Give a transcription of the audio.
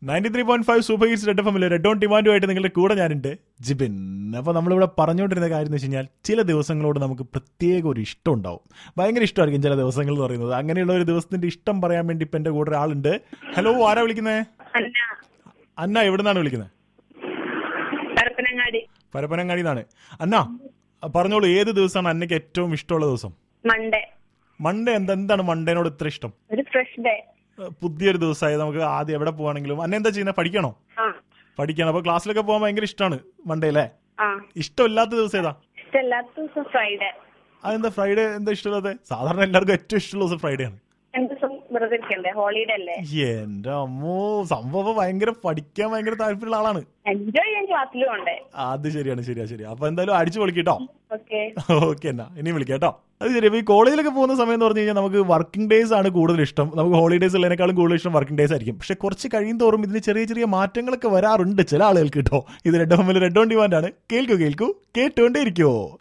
ninety three point five super hits red F red on ഡിമാൻഡുമായിട്ട് നിങ്ങളുടെ കൂടെ ഞാനുണ്ട് ജിബിൻ അപ്പോൾ നമ്മളിവിടെ പറഞ്ഞുകൊണ്ടിരുന്ന കാര്യം എന്ന് വെച്ച് കഴിഞ്ഞാൽ ചില ദിവസങ്ങളോട് നമുക്ക് പ്രത്യേക ഒരു ഇഷ്ടം ഉണ്ടാവും ഭയങ്കര ഇഷ്ടമായിരിക്കും ചില ദിവസങ്ങൾ എന്ന് പറയുന്നത് അങ്ങനെയുള്ള ഒരു ദിവസത്തിന്റെ ഇഷ്ടം പറയാൻ വേണ്ടി ഇപ്പം എൻ്റെ കൂടെ ഒരാളുണ്ട് ഹലോ ആരാ വിളിക്കുന്നത് അല്ല അന്ന എവിടെ നിന്നാണ് വിളിക്കുന്നത് പരപ്പനങ്ങാടി പരപ്പനങ്ങാടി നിന്നാണ് അന്ന പറഞ്ഞോളൂ ഏത് ദിവസമാണ് അന്നയ്ക്ക് ഏറ്റവും ഇഷ്ടമുള്ള ദിവസം മൺഡേ മൺഡേ എന്താ എന്താണ് മൺഡേനോട് ഇത്ര ഇഷ്ടം ഒരു ഫ്രഷ് ഡേ ഏഹ് പുതിയൊരു ദിവസമായി നമുക്ക് ആദ്യം എവിടെ പോവാണെങ്കിലും അന്ന എന്താ ചെയ്യുന്നത് പഠിക്കണോ ആ പഠിക്കണം അപ്പൊ ക്ലാസ്സിലൊക്കെ പോകാൻ ഭയങ്കര ഇഷ്ടമാണ് മൺഡേ അല്ലേ ആ ഇഷ്ടമില്ലാത്ത ദിവസം ഏതാ ഇഷ്ടമല്ലാത്ത ദിവസം ഫ്രൈഡേ അതെന്താ ഫ്രൈഡേ എന്താ ഇഷ്ടമുള്ളത് സാധാരണ എല്ലാവർക്കും ഏറ്റവും ഇഷ്ടമുള്ള ദിവസം ഫ്രൈഡേ ആണ് രണ്ട് ദിവസം വെറുതെ ഇരിക്കണ്ടേ ഹോളിഡേ അല്ലേ എന്റെ അമ്മോ സംഭവം ഭയങ്കര പഠിക്കാൻ ഭയങ്കര താല്പര്യമുള്ള ആളാണ് എൻജോയ് ചെയ്യാൻ ക്ലാസ്സിലും ഉണ്ട് അത് ശരിയാണ് ശരിയാ ശരി അപ്പൊ എന്തായാലും അടിച്ചു പൊളിക്കട്ടോ ഓക്കെ ഓക്കെ എന്നാ ഇനി വിളിക്കാം കേട്ടോ അത് ശരി അപ്പൊ ഈ കോളേജിലൊക്കെ പോകുന്ന സമയം എന്ന് പറഞ്ഞു കഴിഞ്ഞാൽ നമുക്ക് വർക്കിംഗ് ഡേയ്സ് ആണ് കൂടുതൽ ഇഷ്ടം നമുക്ക് ഹോളിഡേയ്സ് ഉള്ളതിനേക്കാളും കൂടുതൽ ഇഷ്ടം വർക്കിംഗ് ഡേയ്സ് ആയിരിക്കും പക്ഷെ കുറച്ച് കഴിയും തോറും ഇതിന് ചെറിയ ചെറിയ മാറ്റങ്ങളൊക്കെ വരാറുണ്ട് ചില ആളുകൾക്ക് കേട്ടോ ഇത് റെഡ് ഹോമിൽ റെഡ് ഓൺ ഡിമാൻഡ് ആണ് കേൾക്കൂ കേൾക്കൂ കേട്ടുകൊണ്ടേ ഇരിക്കുവോ